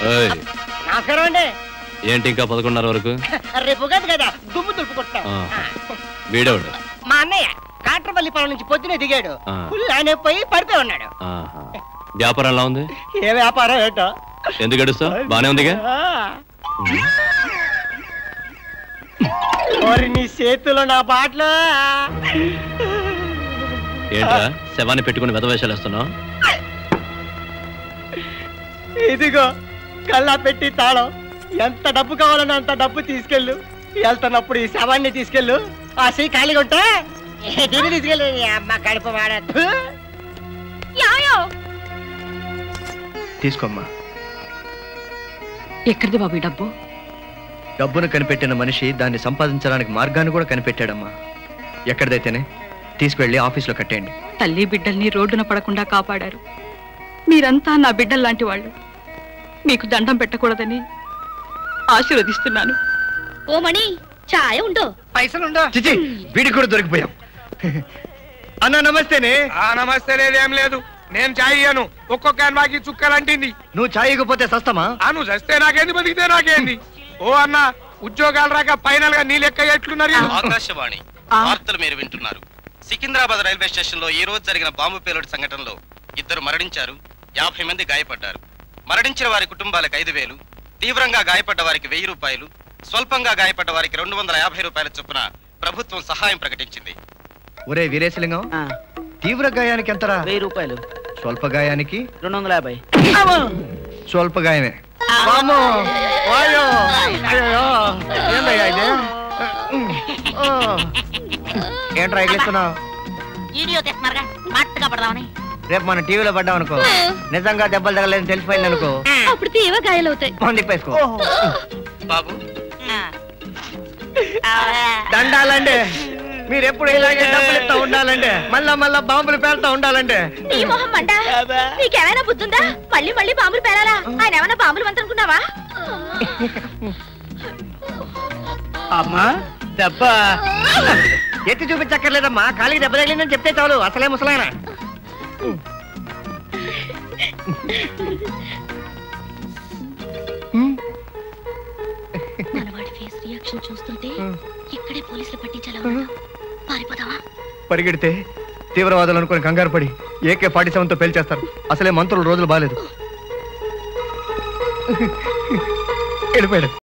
ఏయ్, నమస్కారం అండి ఏంటి ఇంకా పదకొండున్నర వరకు రేపు ఉగాది కదా దుమ్ము దులుపుకుంటాం ఆ. వీడేవాడు మా అన్నయ్య కాట్రపల్లి పొలం నుంచి పొద్దునే దిగాడు ఆ. ఫుల్ ఆయన పోయి పడిపోయి ఉన్నాడు ఆహా. వ్యాపారం ఎలా ఉంది ఏ వ్యాపారం ఏంటో ఎందుకు గడుస్తావు బానే ఉందిగా ఆ. ఓరి నీ చేతిలో నా బాటలు ఏంట్రా శవాన్ని పెట్టుకుని వెధవేషాలు వేస్తున్నావు ఇదిగో కల్లా పెట్టి తాళం ఎంత డబ్బు కావాలన్నా అంత డబ్బు తీసుకెళ్ళు వెళ్తున్నప్పుడు ఈ శవాన్ని తీసుకెళ్ళు ఆ చెయ్యి ఖాళీగా ఉంటే దీన్ని తీసుకెళ్ళు ఈ అమ్మ కడుపు వాడద్దు యాయో తీసుకోమ్మా ఎక్కడిది బాబు ఈ డబ్బు డబ్బును కనిపెట్టిన మనిషి దాన్ని సంపాదించడానికి మార్గాన్ని కూడా కనిపెట్టాడమ్మా ఎక్కడిదైతేనే తీసుకువెళ్ళి ఆఫీస్లో కట్టేయండి తల్లి బిడ్డల్ని రోడ్డున పడకుండా కాపాడారు మీరంతా నా బిడ్డల్లాంటి వాళ్ళు మీకు దండం పెట్టకూడదని ఆశీర్వదిస్తున్నాను ఓ మణి ఛాయ ఉండు పైసలుండో చిచి వీడికి కూడా దొరికిపోయాం అన్న నమస్తేనే ఆ నమస్తే లేదేం లేదు నేను చాయ్ ఇయ్యను ఒక్కొక్క అన్వాకి చుక్కలంటింది నువ్వు ఛాయ్ ఇవ్వకపోతే సస్తమా ఆ నువ్వు చస్తే నాకేంది బతికితే నాకేంది ఓ అన్న ఉద్యోగాలు రాక ఫైనల్ గా నీ లెక్క ఎట్లున్నారు వీళ్ళు? ఆకాశవాణి వార్తలు మీరు వింటున్నారు సికింద్రాబాద్ రైల్వే స్టేషన్ లో ఈ రోజు జరిగిన బాంబు పేలుడు సంఘటనలో ఇద్దరు మరణించారు యాభై మంది గాయపడ్డారు మరణించిన వారి కుటుంబాలకు ఐదు వేలు తీవ్రంగా గాయపడ్డ వారికి వెయ్యి రూపాయలు స్వల్పంగా గాయపడ్డ వారికి రెండు వందల యాభై రూపాయల చొప్పున ప్రభుత్వం సహాయం ప్రకటించింది ఒరే వీరేశలింగం తీవ్ర గాయానికి ఎంతరా వెయ్యి రూపాయలు స్వల్ప గాయానికి రెండు వందల యాభై స్వల్ప గాయమే వామ్మో! వాయ్యో! అయ్యయ్యో! ఏందయ్యా ఇది? ఓ! ఏంట్రా ఎగిలిస్తున్నావు వీడియో తెస్తున్నారుగా మట్టుగా పడదామని రేపు మన టీవీలో పడ్డాం అనుకో నిజంగా దెబ్బలు తగలేదని తెలిసిపోయింది అనుకో అప్పుడు తీవ గాయాలవుతాయి మొహం తిప్పేసుకో బాబు దండాలండి మీరు ఎప్పుడు ఇలాగే డబ్బులు ఇస్తా ఉండాలండి మళ్ళా మళ్ళా బాంబులు పేలుతా ఉండాలండి నీ మొహం మంట నీకేమైనా బుద్ధుందా మళ్ళీ మళ్ళీ బాంబులు పేలాలా ఆయన ఏమైనా బాంబులు వంతనుకున్నావా అమ్మా దెబ్బ ఎత్తి చూపించక్కర్లేదమ్మా ఖాళీ దెబ్బ తగిలిందని చెప్తే చాలు అసలే ముసలాయన మనవాడి ఫేస్ రియాక్షన్ చూస్తుంటే ఇక్కడే పోలీసులు పట్టించాలా పారిపోతావా పరిగెడితే తీవ్రవాదులు అనుకుని కంగారు పడి ఏకే ఫార్టీ సెవెన్తో పేల్చేస్తారు అసలే మంత్రులు రోజులు బాగాలేదు వెళ్ళిపోయాడు